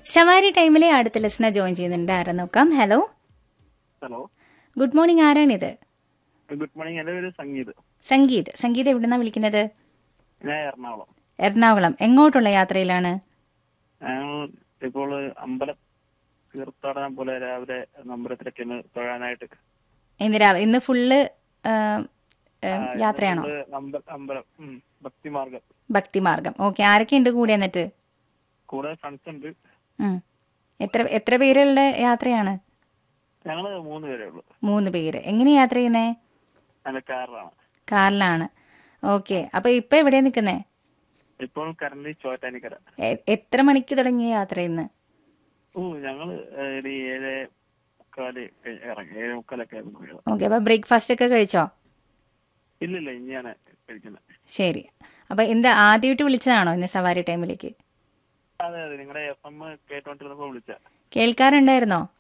സവാരി ടൈമിലെ അടുത്ത listener join ചെയ്യുന്നുണ്ട് ആരാ നോക്കാം ഹലോ ഹലോ ഗുഡ് മോർണിംഗ് ആരാണിത് ഗുഡ് മോർണിംഗ് എൻ്റെ പേര് സംഗീത് സംഗീത് സംഗീത് എവിടുന്നാ വിളിക്കുന്നത് ഞാൻ എറണാകുളം എറണാകുളം എങ്ങോട്ടുള്ള യാത്രയിലാണ് ഞാൻ ഇപ്പോൾ അമ്പലം തീർത്ഥാടനം പോലെ രാവിലെ അമ്പലത്തിലൊക്കെ ഒന്ന് തൊഴാനായിട്ട് ഇന്ന് രാവിലെ ഇന്ന് ഫുള്ള് ആ, ആ, ആ, യാത്രയാണോ ഇത് അമ്പ- അമ്പലം ഉം, ഭക്തിമാർഗം ഭക്തിമാർഗം ഓക്കെ ആരൊക്കെയുണ്ട് കൂടെ എന്നിട്ട് കൂടെ ഫ്രണ്ട്സ് ഉണ്ട് ഉം. എത്ര എത്ര പേരുള്ള യാത്രയാണ് ഞങ്ങള് മൂന്ന് പേരേ ഉള്ളൂ മൂന്ന് പേര് എങ്ങനെ യാത്ര ചെയ്യുന്നേ നല്ല കാറിലാണ് കാറിലാണ് ഓക്കെ അപ്പൊ ഇപ്പൊ എവിടെയാ നിൽക്കുന്നേ ഇപ്പോൾ കറന്റ് ചോറ്റാനിക്കര എത്ര മണിക്ക് തുടങ്ങിയ യാത്ര ഇന്ന് ഓ ഞങ്ങള് ഏഹ്, ഒരു ഏഴ് മുക്കാല് കഴി- ഇറങ്ങി ഏഴ് മുക്കാലൊക്കെ ആയിരുന്നു വീട്. ഓക്കെ അപ്പൊ ബ്രേക്ക്ഫാസ്റ്റ് ഒക്കെ കഴിച്ചോ ഇല്ലില്ല ഇനിയാണ് കഴിക്കുന്നത് ശരി അപ്പൊ എന്താ ആദ്യമായിട്ട് വിളിച്ചതാണോ ഇന്ന് സവാരി ടൈമിലേക്ക് അതെ അതെ നിങ്ങളുടെ എഫ് എം കേട്ടോണ്ടിരുന്നപ്പോ വിളിച്ച കേൾക്കാറുണ്ടായിരുന്നോ